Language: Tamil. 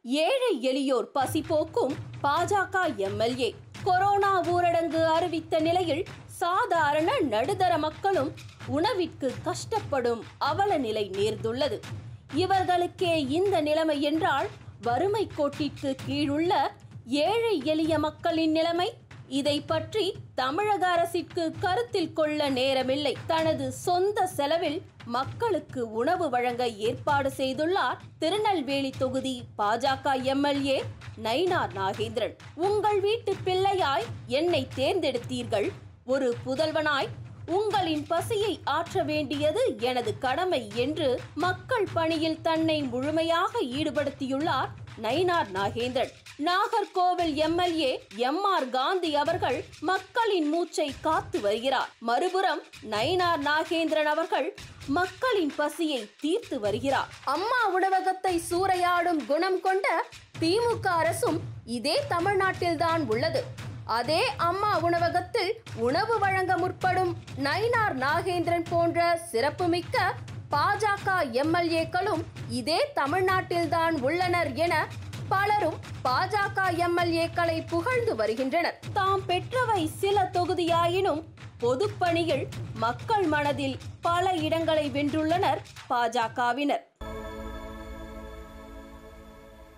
ஏழை எளியோர் பசி போக்கும் பாஜக எம்எல்ஏ கொரோனா ஊரடங்கு அறிவித்த நிலையில் சாதாரண நடுத்தர மக்களும் உணவிற்கு கஷ்டப்படும் அவல நிலை நேர்ந்துள்ளது இவர்களுக்கே இந்த நிலைமை என்றால் வறுமை கோட்டிற்கு கீழுள்ள ஏழை எளிய மக்களின் நிலைமை இதை பற்றி தமிழக அரசிற்கு கருத்தில் கொள்ள நேரமில்லை தனது சொந்த செலவில் மக்களுக்கு உணவு வழங்க ஏற்பாடு செய்துள்ளார் திருநெல்வேலி தொகுதி பாஜக எம்எல்ஏ நயினார் நாகேந்திரன் உங்கள் வீட்டு பிள்ளையாய் என்னை தேர்ந்தெடுத்தீர்கள் ஒரு புதல்வனாய் உங்களின் பசியை ஆற்ற வேண்டியது எனது கடமை என்று மக்கள் பணியில் தன்னை முழுமையாக ஈடுபடுத்தியுள்ளார் Nainar Nagendran Nagercoil MLA M R Gandhi அவர்கள் மக்களின் மூச்சை காத்து வருகிறார் மறுபுறம் நயினார் நாகேந்திரன் அவர்கள் மக்களின் பசியை தீர்த்து வருகிறார் அம்மா உணவகத்தை சூறையாடும் குணம் கொண்ட திமுக அரசும் இதே தமிழ்நாட்டில்தான் உள்ளது அதே அம்மா உணவகத்தில் உணவு வழங்க முற்படும் நயினார் நாகேந்திரன் போன்ற சிறப்புமிக்க பாஜக எம்எல்ஏக்களும் இதே தமிழ்நாட்டில்தான் உள்ளனர் என பலரும் பாஜக எம்எல்ஏக்களை புகழ்ந்து வருகின்றனர் தாம் பெற்றவை சில தொகுதியாயினும் பொதுப்பணியில் மக்கள் மனதில் பல இடங்களை வென்றுள்ளனர் பாஜகவினர்